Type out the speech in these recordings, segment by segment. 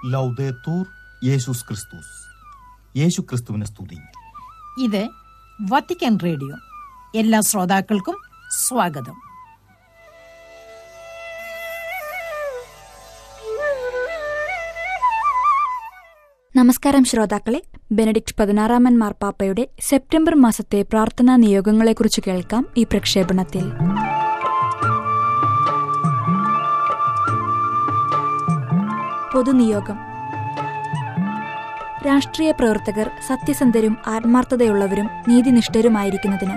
ലൗദേത്തൂർ യേശുസ് ക്രിസ്തുസ് യേശു ക്രിസ്തുവിനെ സ്തുതി ഇത് വത്തിക്കാൻ റേഡിയോ എല്ലാ ശ്രോതാക്കൾക്കും സ്വാഗതം നമസ്കാരം ശ്രോതാക്കളെ ബെനഡിക്ട് പതിനാറാമൻ മാർപ്പാപ്പയുടെ സെപ്റ്റംബർ മാസത്തെ പ്രാർത്ഥനാ നിയോഗങ്ങളെക്കുറിച്ച് കേൾക്കാം ഈ പ്രക്ഷേപണത്തിൽ പൊതുനിയോഗം രാഷ്ട്രീയ പ്രവർത്തകർ സത്യസന്ധരും ആത്മാർത്ഥതയുള്ളവരും നീതിനിഷ്ഠരുമായിരിക്കുന്നതിന്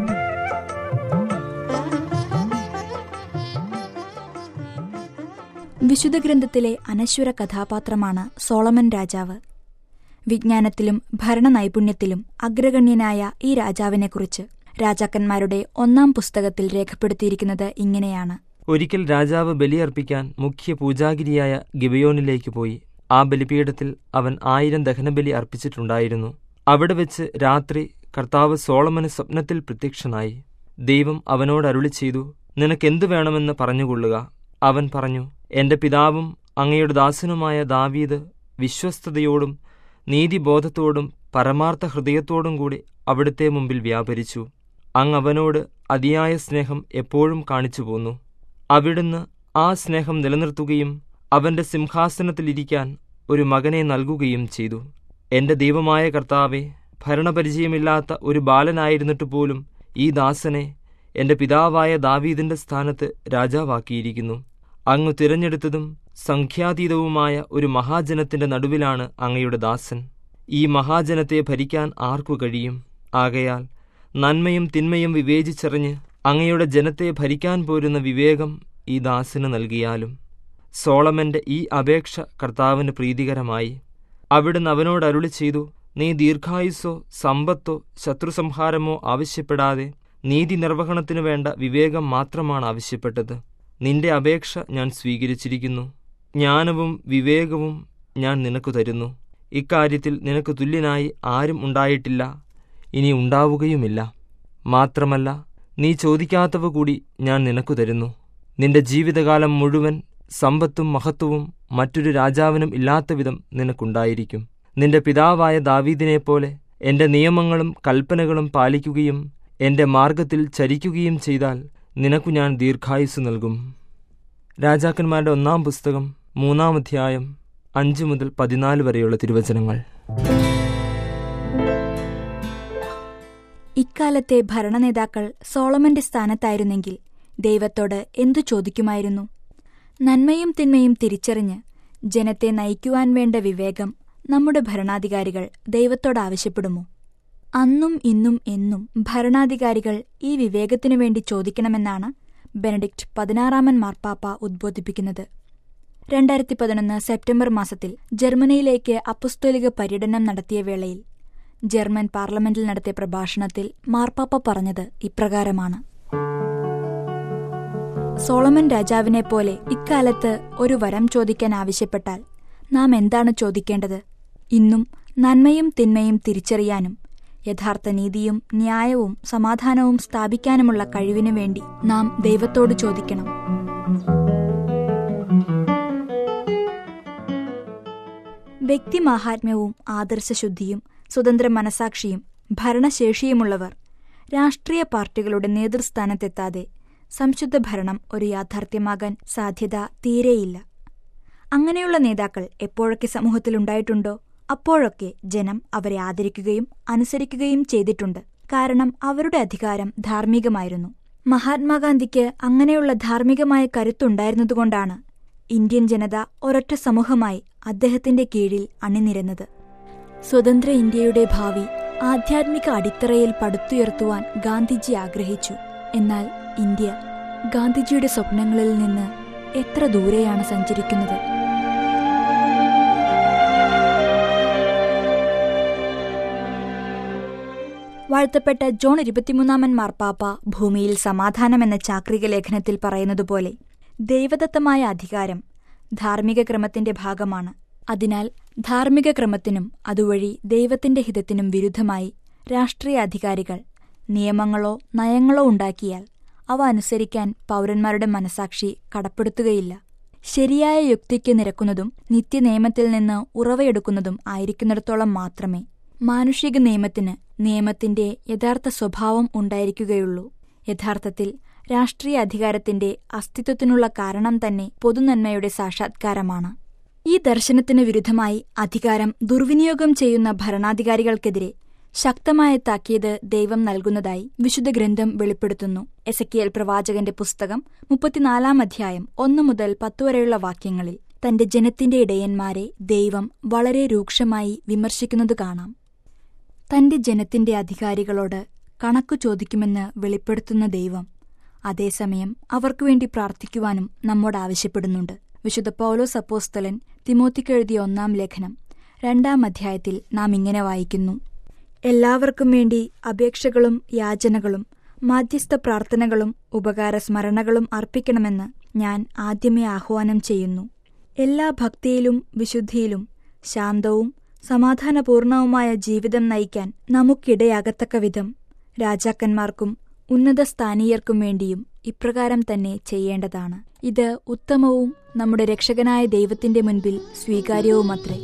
വിശുദ്ധ ഗ്രന്ഥത്തിലെ അനശ്വര കഥാപാത്രമാണ് സോളമൻ രാജാവ് വിജ്ഞാനത്തിലും ഭരണനൈപുണ്യത്തിലും അഗ്രഗണ്യനായ ഈ രാജാവിനെക്കുറിച്ച് രാജാക്കന്മാരുടെ ഒന്നാം പുസ്തകത്തിൽ രേഖപ്പെടുത്തിയിരിക്കുന്നത് ഇങ്ങനെയാണ് ഒരിക്കൽ രാജാവ് ബലിയർപ്പിക്കാൻ മുഖ്യ പൂജാഗിരിയായ ഗിബയോനിലേക്ക് പോയി ആ ബലിപീഠത്തിൽ അവൻ ആയിരം ദഹനബലി അർപ്പിച്ചിട്ടുണ്ടായിരുന്നു അവിടെ വെച്ച് രാത്രി കർത്താവ് സോളമന് സ്വപ്നത്തിൽ പ്രത്യക്ഷനായി ദൈവം അവനോട് അരുളി ചെയ്തു നിനക്കെന്തു വേണമെന്ന് പറഞ്ഞുകൊള്ളുക അവൻ പറഞ്ഞു എന്റെ പിതാവും അങ്ങയുടെ ദാസനുമായ ദാവീദ് വിശ്വസ്തയോടും നീതിബോധത്തോടും പരമാർത്ഥ ഹൃദയത്തോടും കൂടി അവിടുത്തെ മുമ്പിൽ വ്യാപരിച്ചു അങ്ങ് അവനോട് അതിയായ സ്നേഹം എപ്പോഴും കാണിച്ചു പോന്നു അവിടുന്ന് ആ സ്നേഹം നിലനിർത്തുകയും അവന്റെ സിംഹാസനത്തിലിരിക്കാൻ ഒരു മകനെ നൽകുകയും ചെയ്തു എന്റെ ദൈവമായ കർത്താവെ ഭരണപരിചയമില്ലാത്ത ഒരു ബാലനായിരുന്നിട്ട് പോലും ഈ ദാസനെ എന്റെ പിതാവായ ദാവീദിന്റെ സ്ഥാനത്ത് രാജാവാക്കിയിരിക്കുന്നു അങ്ങ് തിരഞ്ഞെടുത്തതും സംഖ്യാതീതവുമായ ഒരു മഹാജനത്തിന്റെ നടുവിലാണ് അങ്ങയുടെ ദാസൻ ഈ മഹാജനത്തെ ഭരിക്കാൻ ആർക്കു കഴിയും ആകയാൽ നന്മയും തിന്മയും വിവേചിച്ചറിഞ്ഞ് അങ്ങയുടെ ജനത്തെ ഭരിക്കാൻ പോരുന്ന വിവേകം ഈ ദാസന് നൽകിയാലും സോളമന്റെ ഈ അപേക്ഷ കർത്താവിന് പ്രീതികരമായി അവിടുന്ന് അവനോട് അരുളി ചെയ്തു നീ ദീർഘായുസ്സോ സമ്പത്തോ ശത്രുസംഹാരമോ ആവശ്യപ്പെടാതെ നീതി നിർവഹണത്തിനു വേണ്ട വിവേകം മാത്രമാണ് ആവശ്യപ്പെട്ടത് നിന്റെ അപേക്ഷ ഞാൻ സ്വീകരിച്ചിരിക്കുന്നു ജ്ഞാനവും വിവേകവും ഞാൻ നിനക്കു തരുന്നു ഇക്കാര്യത്തിൽ നിനക്ക് തുല്യനായി ആരും ഉണ്ടായിട്ടില്ല ഇനി ഉണ്ടാവുകയുമില്ല മാത്രമല്ല നീ ചോദിക്കാത്തവ കൂടി ഞാൻ നിനക്കു തരുന്നു നിന്റെ ജീവിതകാലം മുഴുവൻ സമ്പത്തും മഹത്വവും മറ്റൊരു രാജാവിനും ഇല്ലാത്ത വിധം നിനക്കുണ്ടായിരിക്കും നിന്റെ പിതാവായ ദാവീദിനെപ്പോലെ എന്റെ നിയമങ്ങളും കൽപ്പനകളും പാലിക്കുകയും എന്റെ മാർഗത്തിൽ ചരിക്കുകയും ചെയ്താൽ നിനക്കു ഞാൻ ദീർഘായുസ് നൽകും രാജാക്കന്മാരുടെ ഒന്നാം പുസ്തകം മൂന്നാം അധ്യായം അഞ്ചു മുതൽ പതിനാല് വരെയുള്ള തിരുവചനങ്ങൾ ഇക്കാലത്തെ ഭരണനേതാക്കൾ സോളമന്റെ സ്ഥാനത്തായിരുന്നെങ്കിൽ ദൈവത്തോട് എന്തു ചോദിക്കുമായിരുന്നു നന്മയും തിന്മയും തിരിച്ചറിഞ്ഞ് ജനത്തെ നയിക്കുവാൻ വേണ്ട വിവേകം നമ്മുടെ ഭരണാധികാരികൾ ദൈവത്തോട് ആവശ്യപ്പെടുമോ അന്നും ഇന്നും എന്നും ഭരണാധികാരികൾ ഈ വിവേകത്തിനു വേണ്ടി ചോദിക്കണമെന്നാണ് ബെനഡിക്ട് പതിനാറാമൻ മാർപ്പാപ്പ ഉദ്ബോധിപ്പിക്കുന്നത് രണ്ടായിരത്തി പതിനൊന്ന് സെപ്റ്റംബർ മാസത്തിൽ ജർമ്മനിയിലേക്ക് അപ്പസ്തോലിക പര്യടനം നടത്തിയ വേളയിൽ ജർമ്മൻ പാർലമെന്റിൽ നടത്തിയ പ്രഭാഷണത്തിൽ മാർപ്പാപ്പ പറഞ്ഞത് ഇപ്രകാരമാണ് സോളമൻ രാജാവിനെ പോലെ ഇക്കാലത്ത് ഒരു വരം ചോദിക്കാൻ ആവശ്യപ്പെട്ടാൽ നാം എന്താണ് ചോദിക്കേണ്ടത് ഇന്നും നന്മയും തിന്മയും തിരിച്ചറിയാനും യഥാർത്ഥ നീതിയും ന്യായവും സമാധാനവും സ്ഥാപിക്കാനുമുള്ള കഴിവിനു വേണ്ടി നാം ദൈവത്തോട് ചോദിക്കണം വ്യക്തിമാഹാത്മ്യവും ആദർശശുദ്ധിയും സ്വതന്ത്ര മനസാക്ഷിയും ഭരണശേഷിയുമുള്ളവർ രാഷ്ട്രീയ പാർട്ടികളുടെ നേതൃസ്ഥാനത്തെത്താതെ സംശുദ്ധ ഭരണം ഒരു യാഥാർത്ഥ്യമാകാൻ സാധ്യത തീരെയില്ല അങ്ങനെയുള്ള നേതാക്കൾ എപ്പോഴൊക്കെ സമൂഹത്തിലുണ്ടായിട്ടുണ്ടോ അപ്പോഴൊക്കെ ജനം അവരെ ആദരിക്കുകയും അനുസരിക്കുകയും ചെയ്തിട്ടുണ്ട് കാരണം അവരുടെ അധികാരം ധാർമ്മികമായിരുന്നു മഹാത്മാഗാന്ധിക്ക് അങ്ങനെയുള്ള ധാർമ്മികമായ കരുത്തുണ്ടായിരുന്നതുകൊണ്ടാണ് ഇന്ത്യൻ ജനത ഒരൊറ്റ സമൂഹമായി അദ്ദേഹത്തിന്റെ കീഴിൽ അണിനിരന്നത് സ്വതന്ത്ര ഇന്ത്യയുടെ ഭാവി ആധ്യാത്മിക അടിത്തറയിൽ പടുത്തുയർത്തുവാൻ ഗാന്ധിജി ആഗ്രഹിച്ചു എന്നാൽ ഇന്ത്യ ഗാന്ധിജിയുടെ സ്വപ്നങ്ങളിൽ നിന്ന് എത്ര ദൂരെയാണ് സഞ്ചരിക്കുന്നത് വാഴ്ത്തപ്പെട്ട ജോൺ ഇരുപത്തിമൂന്നാമൻ മാർപ്പാപ്പ ഭൂമിയിൽ സമാധാനം എന്ന ചാക്രിക ലേഖനത്തിൽ പറയുന്നതുപോലെ ദൈവദത്തമായ അധികാരം ധാർമ്മിക ക്രമത്തിന്റെ ഭാഗമാണ് അതിനാൽ ധാർമ്മിക ക്രമത്തിനും അതുവഴി ദൈവത്തിന്റെ ഹിതത്തിനും വിരുദ്ധമായി രാഷ്ട്രീയ അധികാരികൾ നിയമങ്ങളോ നയങ്ങളോ ഉണ്ടാക്കിയാൽ അവ അനുസരിക്കാൻ പൗരന്മാരുടെ മനസാക്ഷി കടപ്പെടുത്തുകയില്ല ശരിയായ യുക്തിക്ക് നിരക്കുന്നതും നിത്യനിയമത്തിൽ നിന്ന് ഉറവയെടുക്കുന്നതും ആയിരിക്കുന്നിടത്തോളം മാത്രമേ മാനുഷിക നിയമത്തിന് നിയമത്തിന്റെ യഥാർത്ഥ സ്വഭാവം ഉണ്ടായിരിക്കുകയുള്ളൂ യഥാർത്ഥത്തിൽ രാഷ്ട്രീയ അധികാരത്തിന്റെ അസ്തിത്വത്തിനുള്ള കാരണം തന്നെ പൊതുനന്മയുടെ സാക്ഷാത്കാരമാണ് ഈ ദർശനത്തിന് വിരുദ്ധമായി അധികാരം ദുർവിനിയോഗം ചെയ്യുന്ന ഭരണാധികാരികൾക്കെതിരെ ശക്തമായ താക്കീത് ദൈവം നൽകുന്നതായി വിശുദ്ധ ഗ്രന്ഥം വെളിപ്പെടുത്തുന്നു എസക്കിയൽ പ്രവാചകന്റെ പുസ്തകം മുപ്പത്തിനാലാം അധ്യായം ഒന്നു മുതൽ പത്തു വരെയുള്ള വാക്യങ്ങളിൽ തന്റെ ജനത്തിന്റെ ഇടയന്മാരെ ദൈവം വളരെ രൂക്ഷമായി വിമർശിക്കുന്നത് കാണാം തന്റെ ജനത്തിന്റെ അധികാരികളോട് കണക്കു ചോദിക്കുമെന്ന് വെളിപ്പെടുത്തുന്ന ദൈവം അതേസമയം അവർക്കുവേണ്ടി പ്രാർത്ഥിക്കുവാനും നമ്മോട് ആവശ്യപ്പെടുന്നുണ്ട് വിശുദ്ധ പൗലോസ് അപ്പോസ്തലൻ തിമോത്തിക്കെഴുതിയ ഒന്നാം ലേഖനം രണ്ടാം അധ്യായത്തിൽ നാം ഇങ്ങനെ വായിക്കുന്നു എല്ലാവർക്കും വേണ്ടി അപേക്ഷകളും യാചനകളും മാധ്യസ്ഥ പ്രാർത്ഥനകളും ഉപകാര സ്മരണകളും അർപ്പിക്കണമെന്ന് ഞാൻ ആദ്യമേ ആഹ്വാനം ചെയ്യുന്നു എല്ലാ ഭക്തിയിലും വിശുദ്ധിയിലും ശാന്തവും സമാധാനപൂർണവുമായ ജീവിതം നയിക്കാൻ നമുക്കിടയാകത്തക്ക വിധം രാജാക്കന്മാർക്കും ഉന്നത സ്ഥാനീയർക്കും വേണ്ടിയും ഇപ്രകാരം തന്നെ ചെയ്യേണ്ടതാണ് ഇത് ഉത്തമവും നമ്മുടെ രക്ഷകനായ ദൈവത്തിന്റെ മുൻപിൽ സ്വീകാര്യവുമത്രേ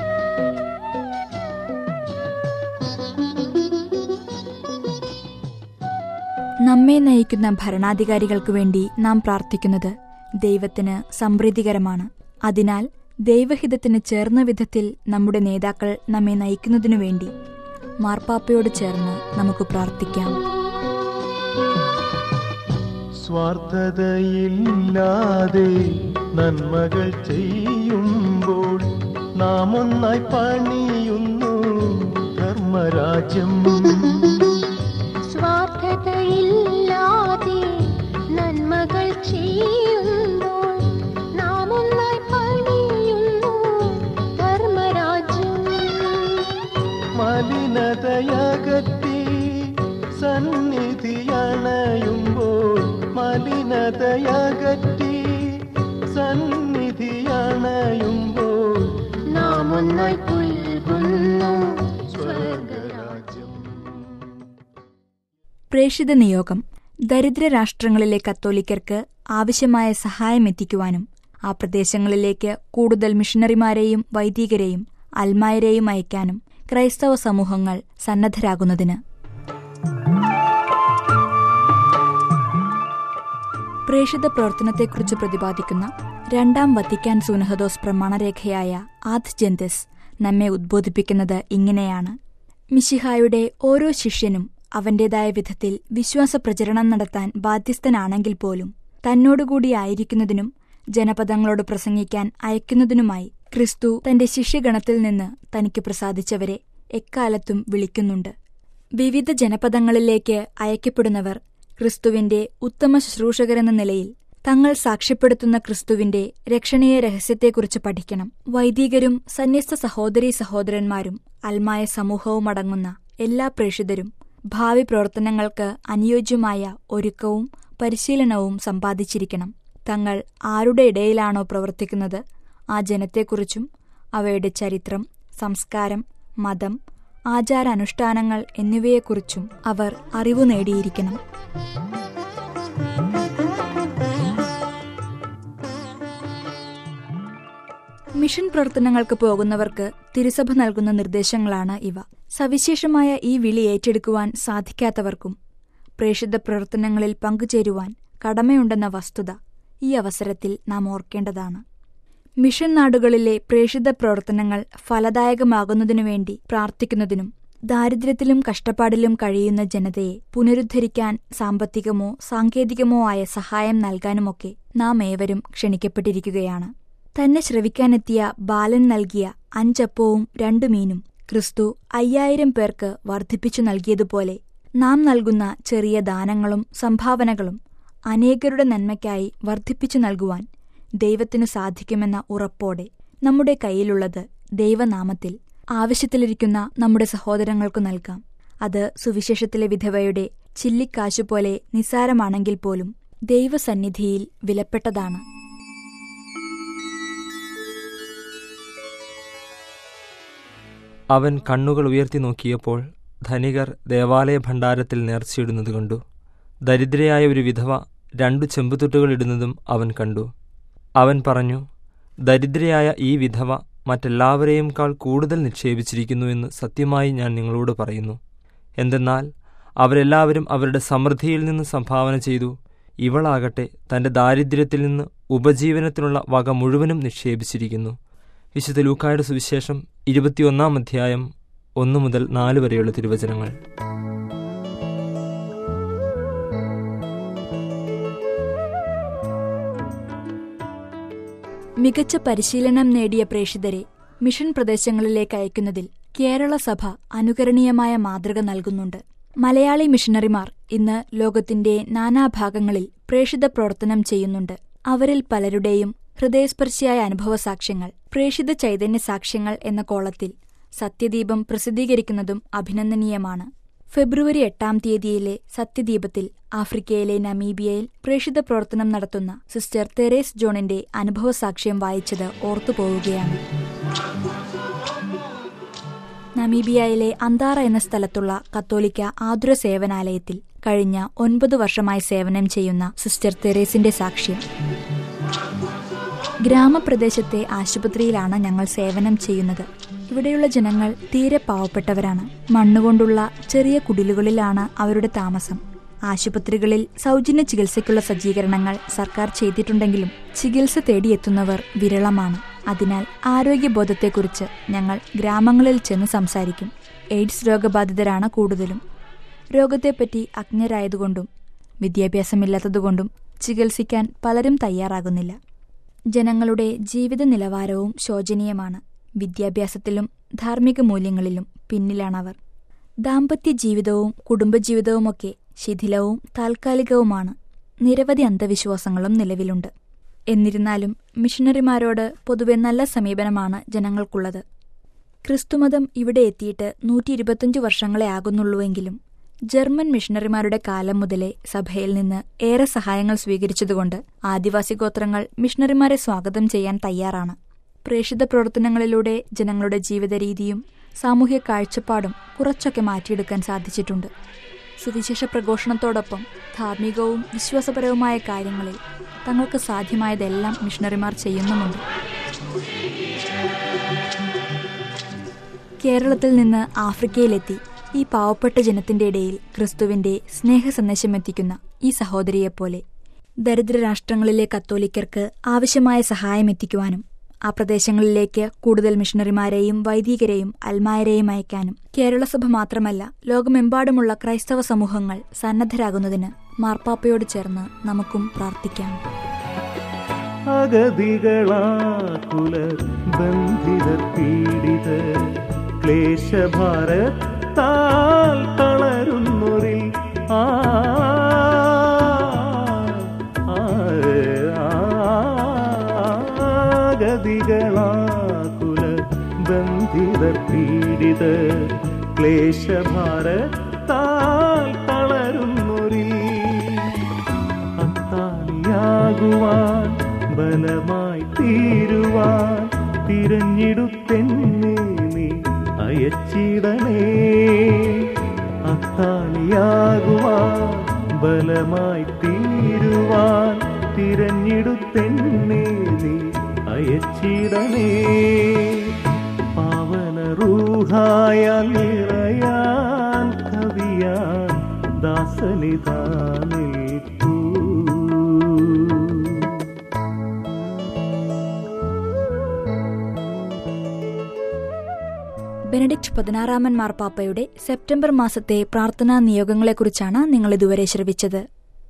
നമ്മെ നയിക്കുന്ന ഭരണാധികാരികൾക്കു വേണ്ടി നാം പ്രാർത്ഥിക്കുന്നത് ദൈവത്തിന് സംപ്രീതികരമാണ് അതിനാൽ ദൈവഹിതത്തിന് ചേർന്ന വിധത്തിൽ നമ്മുടെ നേതാക്കൾ നമ്മെ നയിക്കുന്നതിനു വേണ്ടി മാർപ്പാപ്പയോട് ചേർന്ന് നമുക്ക് പ്രാർത്ഥിക്കാം സ്വാർത്ഥതയില്ലാതെ നന്മകൾ ചെയ്യുമ്പോൾ നാം ഒന്നായി പണിയുന്നു ധർമ്മരാജ്യം സ്വാർത്ഥതയില്ലാതെ നന്മകൾ ചെയ്യുമ്പോൾ നാം ഒന്നായി പണിയുന്നു ധർമ്മരാജ്യം മലിനതയകറ്റി സന്നിധിയണയുമ്പോൾ മലിനതയകറ്റി സന്നിധിയണയുമ്പോൾ നാം ഒന്നായി പുൽകുന്നു സ്വർഗരാജ്യം പ്രേഷിത നിയോഗം ദരിദ്ര രാഷ്ട്രങ്ങളിലെ കത്തോലിക്കർക്ക് ആവശ്യമായ സഹായം എത്തിക്കുവാനും ആ പ്രദേശങ്ങളിലേക്ക് കൂടുതൽ മിഷണറിമാരെയും വൈദികരെയും അൽമായരെയും അയക്കാനും ക്രൈസ്തവ സമൂഹങ്ങൾ സന്നദ്ധരാകുന്നതിന് പ്രേഷിത പ്രവർത്തനത്തെക്കുറിച്ച് പ്രതിപാദിക്കുന്ന രണ്ടാം വത്തിക്കാൻ സൂനഹദോസ് പ്രമാണരേഖയായ ആദ് ജന്തിസ് നമ്മെ ഉദ്ബോധിപ്പിക്കുന്നത് ഇങ്ങനെയാണ് മിശിഹായുടെ ഓരോ ശിഷ്യനും അവന്റേതായ വിധത്തിൽ വിശ്വാസ പ്രചരണം നടത്താൻ ബാധ്യസ്ഥനാണെങ്കിൽ പോലും തന്നോടുകൂടി ആയിരിക്കുന്നതിനും ജനപദങ്ങളോട് പ്രസംഗിക്കാൻ അയക്കുന്നതിനുമായി ക്രിസ്തു തന്റെ ശിഷ്യഗണത്തിൽ നിന്ന് തനിക്ക് പ്രസാദിച്ചവരെ എക്കാലത്തും വിളിക്കുന്നുണ്ട് വിവിധ ജനപദങ്ങളിലേക്ക് അയക്കപ്പെടുന്നവർ ക്രിസ്തുവിന്റെ ഉത്തമ ശുശ്രൂഷകരെന്ന നിലയിൽ തങ്ങൾ സാക്ഷ്യപ്പെടുത്തുന്ന ക്രിസ്തുവിന്റെ രക്ഷണീയ രഹസ്യത്തെക്കുറിച്ച് പഠിക്കണം വൈദികരും സന്യസ്ത സഹോദരീ സഹോദരന്മാരും അൽമായ സമൂഹവും അടങ്ങുന്ന എല്ലാ പ്രേഷിതരും ഭാവി പ്രവർത്തനങ്ങൾക്ക് അനുയോജ്യമായ ഒരുക്കവും പരിശീലനവും സമ്പാദിച്ചിരിക്കണം തങ്ങൾ ആരുടെ ഇടയിലാണോ പ്രവർത്തിക്കുന്നത് ആ ജനത്തെക്കുറിച്ചും അവയുടെ ചരിത്രം സംസ്കാരം മതം ആചാരാനുഷ്ഠാനങ്ങൾ എന്നിവയെക്കുറിച്ചും അവർ അറിവു നേടിയിരിക്കണം മിഷൻ പ്രവർത്തനങ്ങൾക്ക് പോകുന്നവർക്ക് തിരുസഭ നൽകുന്ന നിർദ്ദേശങ്ങളാണ് ഇവ സവിശേഷമായ ഈ വിളി ഏറ്റെടുക്കുവാൻ സാധിക്കാത്തവർക്കും പ്രേഷിത പ്രവർത്തനങ്ങളിൽ പങ്കുചേരുവാൻ കടമയുണ്ടെന്ന വസ്തുത ഈ അവസരത്തിൽ നാം ഓർക്കേണ്ടതാണ് മിഷൻ നാടുകളിലെ പ്രേഷിത പ്രവർത്തനങ്ങൾ ഫലദായകമാകുന്നതിനു വേണ്ടി പ്രാർത്ഥിക്കുന്നതിനും ദാരിദ്ര്യത്തിലും കഷ്ടപ്പാടിലും കഴിയുന്ന ജനതയെ പുനരുദ്ധരിക്കാൻ സാമ്പത്തികമോ സാങ്കേതികമോ ആയ സഹായം നൽകാനുമൊക്കെ നാം ഏവരും ക്ഷണിക്കപ്പെട്ടിരിക്കുകയാണ് തന്നെ ശ്രവിക്കാനെത്തിയ ബാലൻ നൽകിയ അഞ്ചപ്പവും രണ്ടു മീനും ക്രിസ്തു അയ്യായിരം പേർക്ക് വർദ്ധിപ്പിച്ചു നൽകിയതുപോലെ നാം നൽകുന്ന ചെറിയ ദാനങ്ങളും സംഭാവനകളും അനേകരുടെ നന്മയ്ക്കായി വർദ്ധിപ്പിച്ചു നൽകുവാൻ ദൈവത്തിനു സാധിക്കുമെന്ന ഉറപ്പോടെ നമ്മുടെ കയ്യിലുള്ളത് ദൈവനാമത്തിൽ ആവശ്യത്തിലിരിക്കുന്ന നമ്മുടെ സഹോദരങ്ങൾക്കു നൽകാം അത് സുവിശേഷത്തിലെ വിധവയുടെ ചില്ലിക്കാശു പോലെ നിസ്സാരമാണെങ്കിൽ പോലും ദൈവസന്നിധിയിൽ വിലപ്പെട്ടതാണ് അവൻ കണ്ണുകൾ ഉയർത്തി നോക്കിയപ്പോൾ ധനികർ ദേവാലയ ഭണ്ഡാരത്തിൽ നേർച്ചയിടുന്നത് കണ്ടു ദരിദ്രയായ ഒരു വിധവ രണ്ടു ചെമ്പുതൊട്ടുകൾ ഇടുന്നതും അവൻ കണ്ടു അവൻ പറഞ്ഞു ദരിദ്രയായ ഈ വിധവ മറ്റെല്ലാവരെയുംക്കാൾ കൂടുതൽ നിക്ഷേപിച്ചിരിക്കുന്നുവെന്ന് സത്യമായി ഞാൻ നിങ്ങളോട് പറയുന്നു എന്തെന്നാൽ അവരെല്ലാവരും അവരുടെ സമൃദ്ധിയിൽ നിന്ന് സംഭാവന ചെയ്തു ഇവളാകട്ടെ തന്റെ ദാരിദ്ര്യത്തിൽ നിന്ന് ഉപജീവനത്തിനുള്ള വക മുഴുവനും നിക്ഷേപിച്ചിരിക്കുന്നു വിശുദ്ധ ലൂക്കായുടെ സുവിശേഷം ഇരുപത്തിയൊന്നാം അധ്യായം ഒന്നു മുതൽ നാല് വരെയുള്ള തിരുവചനങ്ങൾ മികച്ച പരിശീലനം നേടിയ പ്രേക്ഷിതരെ മിഷൻ പ്രദേശങ്ങളിലേക്ക് അയക്കുന്നതിൽ കേരള സഭ അനുകരണീയമായ മാതൃക നൽകുന്നുണ്ട് മലയാളി മിഷണറിമാർ ഇന്ന് ലോകത്തിന്റെ നാനാഭാഗങ്ങളിൽ പ്രേഷിത പ്രവർത്തനം ചെയ്യുന്നുണ്ട് അവരിൽ പലരുടെയും ഹൃദയസ്പർശിയായ അനുഭവ സാക്ഷ്യങ്ങൾ പ്രേഷിത ചൈതന്യ സാക്ഷ്യങ്ങൾ എന്ന കോളത്തിൽ സത്യദീപം പ്രസിദ്ധീകരിക്കുന്നതും അഭിനന്ദനീയമാണ് ഫെബ്രുവരി എട്ടാം തീയതിയിലെ സത്യദീപത്തിൽ ആഫ്രിക്കയിലെ നമീബിയയിൽ പ്രേഷിത പ്രവർത്തനം നടത്തുന്ന സിസ്റ്റർ തെരേസ് ജോണിന്റെ അനുഭവ സാക്ഷ്യം വായിച്ചത് ഓർത്തുപോവുകയാണ് നമീബിയയിലെ അന്താറ എന്ന സ്ഥലത്തുള്ള കത്തോലിക്ക ആതുര സേവനാലയത്തിൽ കഴിഞ്ഞ ഒൻപത് വർഷമായി സേവനം ചെയ്യുന്ന സിസ്റ്റർ തെരേസിന്റെ സാക്ഷ്യം ഗ്രാമപ്രദേശത്തെ ആശുപത്രിയിലാണ് ഞങ്ങൾ സേവനം ചെയ്യുന്നത് ഇവിടെയുള്ള ജനങ്ങൾ തീരെ പാവപ്പെട്ടവരാണ് മണ്ണുകൊണ്ടുള്ള ചെറിയ കുടിലുകളിലാണ് അവരുടെ താമസം ആശുപത്രികളിൽ സൗജന്യ ചികിത്സയ്ക്കുള്ള സജ്ജീകരണങ്ങൾ സർക്കാർ ചെയ്തിട്ടുണ്ടെങ്കിലും ചികിത്സ തേടിയെത്തുന്നവർ വിരളമാണ് അതിനാൽ ആരോഗ്യബോധത്തെക്കുറിച്ച് ഞങ്ങൾ ഗ്രാമങ്ങളിൽ ചെന്ന് സംസാരിക്കും എയ്ഡ്സ് രോഗബാധിതരാണ് കൂടുതലും രോഗത്തെപ്പറ്റി അജ്ഞരായതുകൊണ്ടും വിദ്യാഭ്യാസമില്ലാത്തതുകൊണ്ടും ചികിത്സിക്കാൻ പലരും തയ്യാറാകുന്നില്ല ജനങ്ങളുടെ ജീവിത നിലവാരവും ശോചനീയമാണ് വിദ്യാഭ്യാസത്തിലും ധാർമ്മിക മൂല്യങ്ങളിലും പിന്നിലാണവർ ദാമ്പത്യ ജീവിതവും കുടുംബജീവിതവുമൊക്കെ ശിഥിലവും താൽക്കാലികവുമാണ് നിരവധി അന്ധവിശ്വാസങ്ങളും നിലവിലുണ്ട് എന്നിരുന്നാലും മിഷണറിമാരോട് പൊതുവെ നല്ല സമീപനമാണ് ജനങ്ങൾക്കുള്ളത് ക്രിസ്തുമതം ഇവിടെ എത്തിയിട്ട് നൂറ്റി ഇരുപത്തഞ്ച് വർഷങ്ങളെ ആകുന്നുള്ളൂവെങ്കിലും ജർമ്മൻ മിഷണറിമാരുടെ കാലം മുതലേ സഭയിൽ നിന്ന് ഏറെ സഹായങ്ങൾ സ്വീകരിച്ചതുകൊണ്ട് ആദിവാസി ഗോത്രങ്ങൾ മിഷണറിമാരെ സ്വാഗതം ചെയ്യാൻ തയ്യാറാണ് പ്രേഷിത പ്രവർത്തനങ്ങളിലൂടെ ജനങ്ങളുടെ ജീവിത രീതിയും സാമൂഹ്യ കാഴ്ചപ്പാടും കുറച്ചൊക്കെ മാറ്റിയെടുക്കാൻ സാധിച്ചിട്ടുണ്ട് സുവിശേഷ പ്രഘോഷണത്തോടൊപ്പം ധാർമ്മികവും വിശ്വാസപരവുമായ കാര്യങ്ങളിൽ തങ്ങൾക്ക് സാധ്യമായതെല്ലാം മിഷണറിമാർ ചെയ്യുന്നുമുണ്ട് കേരളത്തിൽ നിന്ന് ആഫ്രിക്കയിലെത്തി ഈ പാവപ്പെട്ട ജനത്തിന്റെ ഇടയിൽ ക്രിസ്തുവിന്റെ സ്നേഹ സന്ദേശം എത്തിക്കുന്ന ഈ സഹോദരിയെപ്പോലെ ദരിദ്ര രാഷ്ട്രങ്ങളിലെ കത്തോലിക്കർക്ക് ആവശ്യമായ സഹായം എത്തിക്കുവാനും ആ പ്രദേശങ്ങളിലേക്ക് കൂടുതൽ മിഷണറിമാരെയും വൈദികരെയും അൽമായരെയും അയക്കാനും കേരളസഭ മാത്രമല്ല ലോകമെമ്പാടുമുള്ള ക്രൈസ്തവ സമൂഹങ്ങൾ സന്നദ്ധരാകുന്നതിന് മാർപ്പാപ്പയോട് ചേർന്ന് നമുക്കും പ്രാർത്ഥിക്കാം അഗതികളാകുല ബന്ധിതർ പീഡിത ക്ലേശഭാരത്താൽ തളരുന്നൊരി ആ ആ, ആ, അഗതികളാകുല ബന്ധിതർ പീഡിത ക്ലേശഭാരത്താൽ തളരുന്നൊരി അത്താണിയാകുവാൻ ബലമായി തീരുവാൻ തിരഞ്ഞെടുത്തെന്നെ നീ അയച്ചിടണേ അത്താണിയാകുവാൻ ബലമായി തീരുവാൻ തിരഞ്ഞെടുത്തെന്നെ നീ അയച്ചിടണേ പാവന റൂഹായാൽ നിറയാൻ കവിയാൻ ദാസനിതാ നിൽക്കൂ ബെനഡിക്ട് പതിനാറാമൻ മാർപ്പാപ്പയുടെ സെപ്റ്റംബർ മാസത്തെ പ്രാർത്ഥനാ നിയോഗങ്ങളെക്കുറിച്ചാണ് നിങ്ങൾ ഇതുവരെ ശ്രവിച്ചത്